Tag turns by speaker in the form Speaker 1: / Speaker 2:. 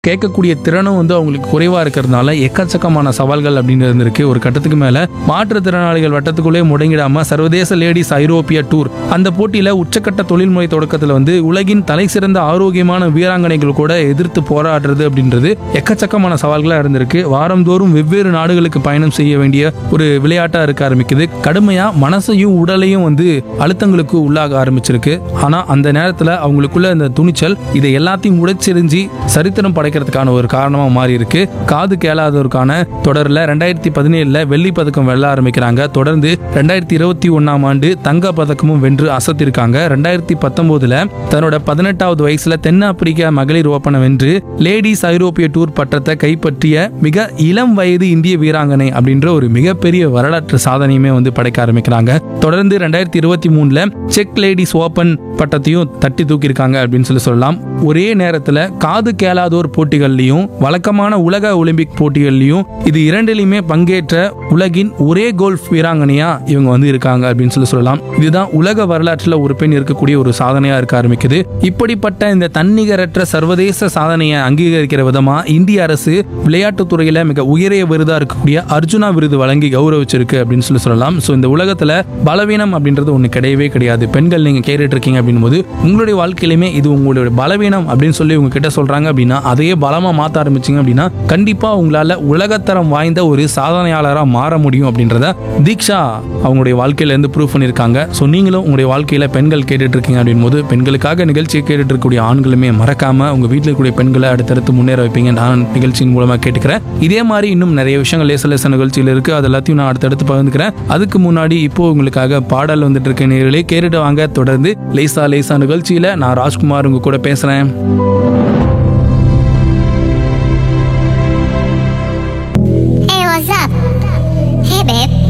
Speaker 1: கேட்கக்கூடிய திறனும் வந்து அவங்களுக்கு குறைவா இருக்கிறதுனால எக்கச்சக்கமான சவால்கள் அப்படின்னு இருந்திருக்கு ஒரு கட்டத்துக்கு மேல மாற்றுத்திறனாளிகள் வட்டத்துக்குள்ளே முடங்கிடாம சர்வதேச லேடிஸ் ஐரோப்பிய டூர் அந்த போட்டியில உச்சக்கட்ட தொழில்முறை தொடக்கத்துல வந்து உலகின் தலை சிறந்த ஆரோக்கியமான வீராங்கனைகள் கூட எதிர்த்து போராடுறது அப்படின்றது எக்கச்சக்கமான சவால்களா இருந்திருக்கு வாரந்தோறும் வெவ்வேறு நாடுகளுக்கு பயணம் செய்ய வேண்டிய ஒரு விளையாட்டா இருக்க ஆரம்பிக்குது கடுமையா மனசையும் உடலையும் வந்து அழுத்தங்களுக்கு உள்ளாக ஆரம்பிச்சிருக்கு ஆனா அந்த நேரத்துல அவங்களுக்குள்ள இந்த துணிச்சல் இதை எல்லாத்தையும் உடைச்செறிஞ்சி சரித்திரம் படைக்கிறதுக்கான ஒரு காரணமா மாறி இருக்கு காது கேளாதோருக்கான தொடர்ல ரெண்டாயிரத்தி பதினேழுல வெள்ளி பதக்கம் வெல்ல ஆரம்பிக்கிறாங்க தொடர்ந்து ரெண்டாயிரத்தி இருபத்தி ஒன்னாம் ஆண்டு தங்க பதக்கமும் வென்று அசத்திருக்காங்க ரெண்டாயிரத்தி பத்தொன்பதுல தன்னோட பதினெட்டாவது வயசுல தென்னாப்பிரிக்கா மகளிர் ஓப்பனை வென்று லேடிஸ் ஐரோப்பிய டூர் பட்டத்தை கைப்பற்றிய மிக இளம் வயது இந்திய வீராங்கனை அப்படின்ற ஒரு மிகப்பெரிய வரலாற்று சாதனையுமே வந்து படைக்க ஆரம்பிக்கிறாங்க தொடர்ந்து ரெண்டாயிரத்தி இருபத்தி மூணுல செக் லேடிஸ் ஓபன் பட்டத்தையும் தட்டி தூக்கியிருக்காங்க அப்படின்னு சொல்லி சொல்லலாம் ஒரே நேரத்துல காது கேளாதோர் போட்டிகள்லையும் வழக்கமான உலக ஒலிம்பிக் போட்டிகள்லையும் இது இரண்டிலையுமே பங்கேற்ற உலகின் ஒரே கோல்ஃப் வீராங்கனையா இவங்க வந்து இருக்காங்க அப்படின்னு சொல்லி சொல்லலாம் இதுதான் உலக வரலாற்றுல ஒரு பெண் இருக்கக்கூடிய ஒரு சாதனையா இருக்க ஆரம்பிக்குது இப்படிப்பட்ட இந்த தன்னிகரற்ற சர்வதேச சாதனையை அங்கீகரிக்கிற விதமா இந்திய அரசு விளையாட்டுத் துறையில மிக உயரிய விருதா இருக்கக்கூடிய அர்ஜுனா விருது வழங்கி கௌரவிச்சிருக்கு அப்படின்னு சொல்லி சொல்லலாம் ஸோ இந்த உலகத்துல பலவீனம் அப்படின்றது ஒண்ணு கிடையவே கிடையாது பெண்கள் நீங்க கேட்டுட்டு இருக்கீங்க அப்படின் போது உங்களுடைய வாழ்க்கையிலுமே இது உங்களுடைய பலவீனம் அப்படின்னு சொல்லி உங்க கிட்ட சொல்றாங்க அப்படின்னா அதையே பலமா மாத்த ஆரம்பிச்சீங்க அப்படின்னா கண்டிப்பா உங்களால உலகத்தரம் வாய்ந்த ஒரு சாதனையாளரா மாற முடியும் அப்படின்றத தீக்ஷா அவங்களுடைய வாழ்க்கையில இருந்து ப்ரூவ் பண்ணியிருக்காங்க ஸோ நீங்களும் உங்களுடைய வாழ்க்கையில பெண்கள் கேட்டுட்டு இருக்கீங்க அப்படின் போது பெண்களுக்காக நிகழ்ச்சியை கேட்டுட்டு இருக்கக்கூடிய ஆண்களுமே மறக்காம உங்க வீட்டில் இருக்கக்கூடிய பெண்களை அடுத்தடுத்து முன்னேற வைப்பீங்க நான் நிகழ்ச்சியின் மூலமா கேட்டுக்கிறேன் இதே மாதிரி இன்னும் நிறைய விஷயங்கள் லேச லேச நிகழ்ச்சியில் இருக்கு அது எல்லாத்தையும் நான் அடுத்தடுத்து பகிர்ந்துக்கிறேன் அதுக்கு முன்னாடி இப்போ உங்களுக்காக பாடல் வந்துட்டு இருக்க நேர்களே கேட்டுட்டு வாங்க தொடர்ந்து லேசா லேசா நிகழ்ச்சியில நான் ராஜ்குமார் உங்க கூட பேசுறேன்
Speaker 2: Hey, what's up? Hey, babe.